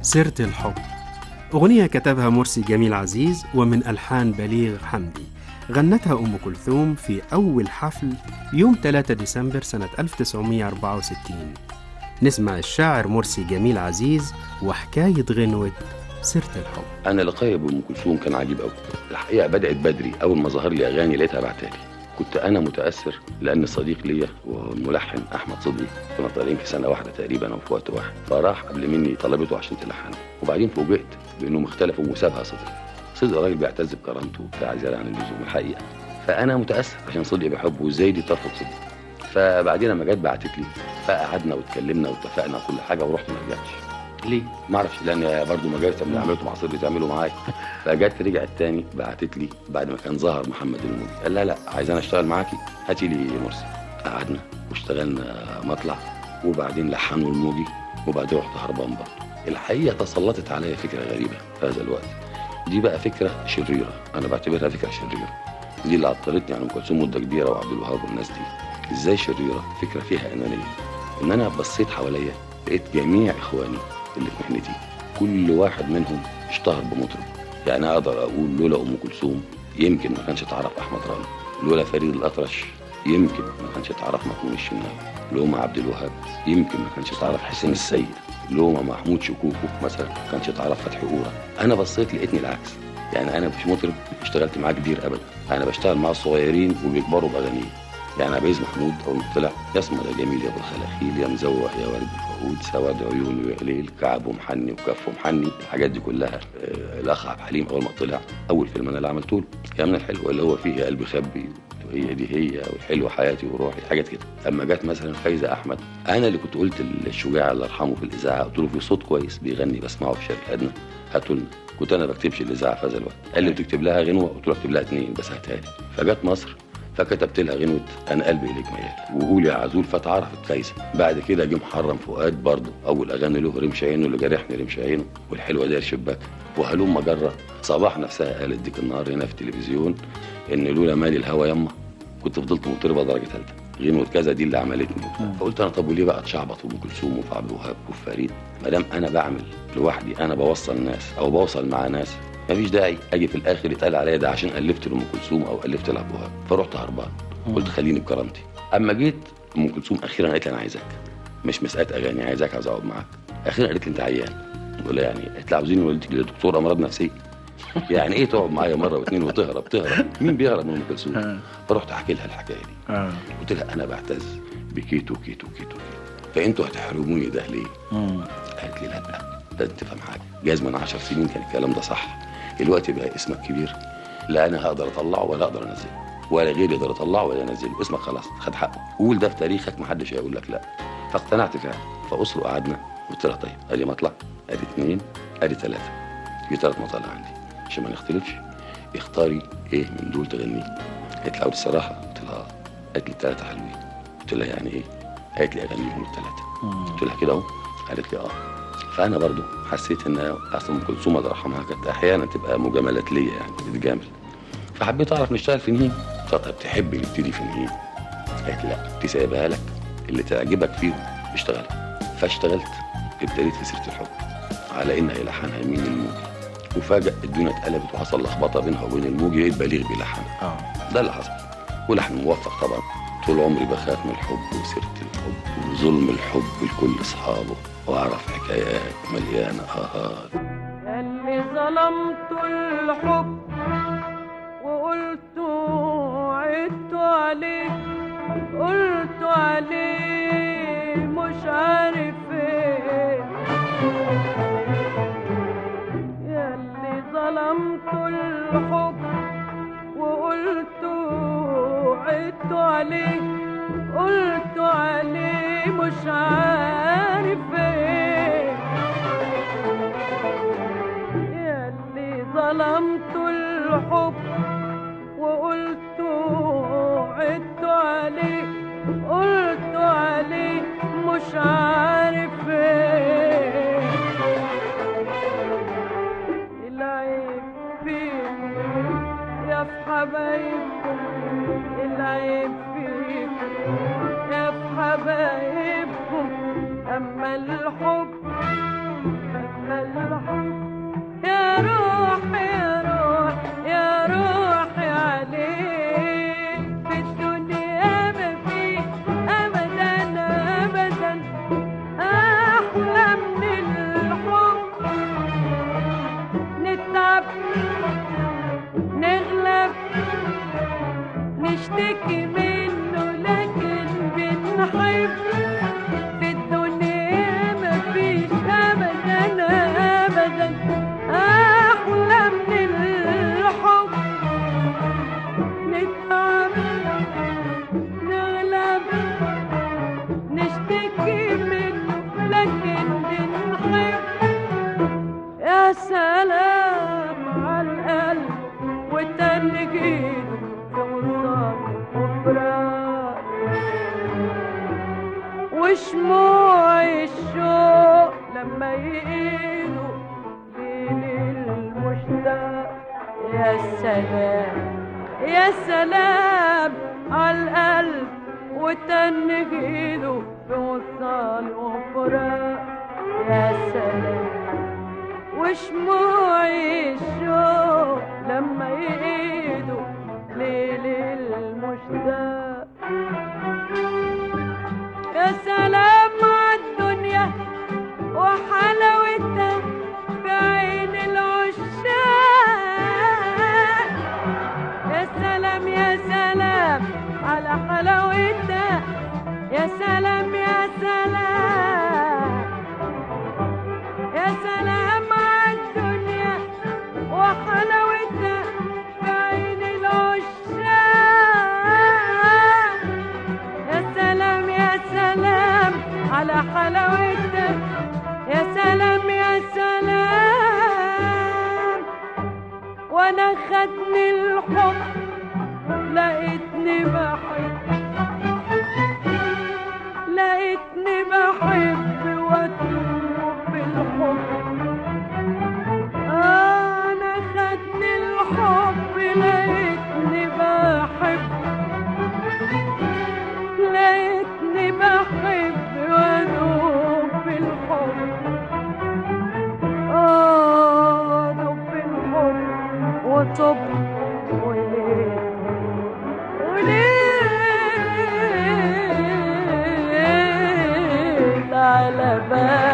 سيرة الحب أغنية كتبها مرسي جميل عزيز ومن ألحان بليغ حمدي غنتها أم كلثوم في أول حفل يوم 3 ديسمبر سنة 1964 نسمع الشاعر مرسي جميل عزيز وحكاية غنوة سيرة الحب انا لقايا بام كلثوم كان عجيب قوي الحقيقه بدات بدري اول ما ظهر لي اغاني لقيتها بعتها لي كنت انا متاثر لان صديق ليا والملحن احمد صدقي كنا طالعين في سنه واحده تقريبا او في وقت واحد فراح قبل مني طلبته عشان تلحن وبعدين فوجئت بانهم اختلفوا وسابها صدقي صدقي راجل بيعتز بكرامته وبتاع زياده عن اللزوم الحقيقه فانا متاثر عشان صدقي بحبه وازاي دي ترفض صدقي فبعدين لما جت بعتت لي فقعدنا واتكلمنا واتفقنا كل حاجه ورحت ما رجعتش ليه؟ ما اعرفش لان برضه ما جاش اللي عملته مع صدري تعمله معايا فجت رجعت تاني بعتت لي بعد ما كان ظهر محمد الموجي قال لا لا عايز انا اشتغل معاكي هاتي لي مرسي قعدنا واشتغلنا مطلع وبعدين لحنوا الموجي وبعدين رحت هربان برضه الحقيقه تسلطت عليا فكره غريبه في هذا الوقت دي بقى فكره شريره انا بعتبرها فكره شريره دي اللي عطلتني عن ام كلثوم مده كبيره وعبد الوهاب والناس دي ازاي شريره فكره فيها انانيه ان انا بصيت حواليا لقيت جميع اخواني اللي في مهنتي كل واحد منهم اشتهر بمطرب يعني اقدر اقول لولا ام كلثوم يمكن ما كانش اتعرف احمد رامي لولا فريد الاطرش يمكن ما كانش اتعرف محمود الشناوي لوما عبد الوهاب يمكن ما كانش اتعرف حسين السيد لوما محمود شكوكو مثلا ما كانش اتعرف فتحي قوره انا بصيت لقيتني العكس يعني انا مش مطرب اشتغلت معاه كبير ابدا انا بشتغل مع الصغيرين وبيكبروا باغانيه يعني عبيز محمود اول ما طلع يسمى يا جميل يا ابو الخلاخيل يا مزوح يا ورد الفؤود سواد عيون وقليل كعب ومحني وكف ومحني الحاجات دي كلها آه، الاخ عبد الحليم اول ما طلع اول فيلم انا اللي عملته له يا من الحلو اللي هو فيه يا قلبي خبي وهي دي هي والحلو حياتي وروحي حاجات كده اما جت مثلا فايزه احمد انا اللي كنت قلت للشجاع الله يرحمه في الاذاعه قلت له في صوت كويس بيغني بسمعه في شرق ادنى هاتوا لنا كنت انا بكتبش الاذاعه في هذا الوقت قال لي بتكتب لها غنوه قلت له اكتب لها اثنين بس هاتها لي فجت مصر فكتبت لها غنوة أنا قلبي إليك ميال وقول يا عزول فتعرفت فايزة بعد كده جه محرم فؤاد برضه أول أغاني له رمش عينه اللي جرحني رمش عينه والحلوة داير شباك وهلوم جرة صباح نفسها قالت ديك النهار هنا في التلفزيون إن لولا مالي الهوى يما كنت فضلت مطربة درجة ثالثة غنوة كذا دي اللي عملتني فقلت أنا طب وليه بقى اتشعبط في أم كلثوم وفي عبد الوهاب وفي فريد ما دام أنا بعمل لوحدي أنا بوصل ناس أو بوصل مع ناس مفيش داعي اجي في الاخر يتقال عليا ده عشان الفت لام كلثوم او الفت لعبد الوهاب فرحت هربان قلت خليني بكرامتي اما جيت ام كلثوم اخيرا قالت لي انا عايزك مش مساله اغاني عايزك عايز اقعد معاك اخيرا قالت لي انت عيان قلت لها يعني قالت لي عاوزين والدتك لدكتور امراض نفسيه يعني ايه تقعد معايا مره واثنين وتهرب تهرب مين بيهرب من ام كلثوم فرحت احكي لها الحكايه دي قلت لها انا بعتز بكيتو كيتو كيتو كيتو فانتوا هتحرموني ده ليه؟ قالت لي لا لازم تفهم حاجه جايز من 10 سنين كان الكلام ده صح الوقت بقى اسمك كبير لا انا هقدر اطلعه ولا اقدر انزله ولا غيري يقدر يطلعه ولا ينزله اسمك خلاص خد حقه قول ده في تاريخك محدش هيقول لك لا فاقتنعت فعلا فاسره قعدنا قلت لها طيب ادي مطلع ادي اثنين ادي ثلاثه في ثلاث مطالع عندي عشان ما نختلفش اختاري ايه من دول تغنيه قالت لي عاوز الصراحه قلت لها اه قالت لي الثلاثه حلوين قلت لها يعني ايه قالت لي اغنيهم الثلاثه قلت لها كده اهو قالت لي اه فانا برضو حسيت ان اصلا ام كلثوم الله يرحمها كانت احيانا تبقى مجاملات ليا يعني بتتجامل فحبيت اعرف نشتغل في نهين طب تحب نبتدي في نهين قالت لا دي سايبها لك اللي تعجبك فيهم اشتغل فاشتغلت ابتديت في سيره الحب على انها يلحنها يمين الموجي وفجأة الدنيا اتقلبت وحصل لخبطه بينها وبين الموجي لقيت بليغ بيلحنها اه ده اللي حصل ولحن موفق طبعا طول عمري بخاف من الحب وسيرة الحب وظلم الحب لكل اصحابه واعرف حكايات مليانه اهات اللي ظلمت الحب وقلت عدت عليه قلت عليه مش عارف ايه ياللي ظلمت الحب وقلت عدت عليه قلت عليه مش عارف ايه ياللي ظلمت الحب وقلت عدت عليه قلت عليه مش عارف ايه العيب فيك يا في حبايبكم العيب فيك يا في حبايبكم اما الحب اما أبدا أحلى من الحب نتعب نغلب نشتكي منه لكن بنحب يا سلام على القلب والتنجيل في وصال وفراق وشموع الشوق لما يقيلوا ليل المشتاق يا سلام يا سلام على القلب وتنجيله في وصال وفراق يا سلام وشموع الشوق لما يقيدوا ليل المشتاق يا سلام على الدنيا وحلاوتها في عين العشاق يا سلام يا سلام على حلاوتها يا سلام يا سلام يا سلام على الدنيا وحلاوتها في عين العشاق يا سلام يا سلام على حلاوتها يا سلام يا سلام وانا خدني الحب لقيتني بحب لقيتني بحب واتوب بالحب انا خدني الحب لقيتني بحب لقيتني بحب وادوب بالحب اه ادوب بالحب وصبح وليل وليل على بال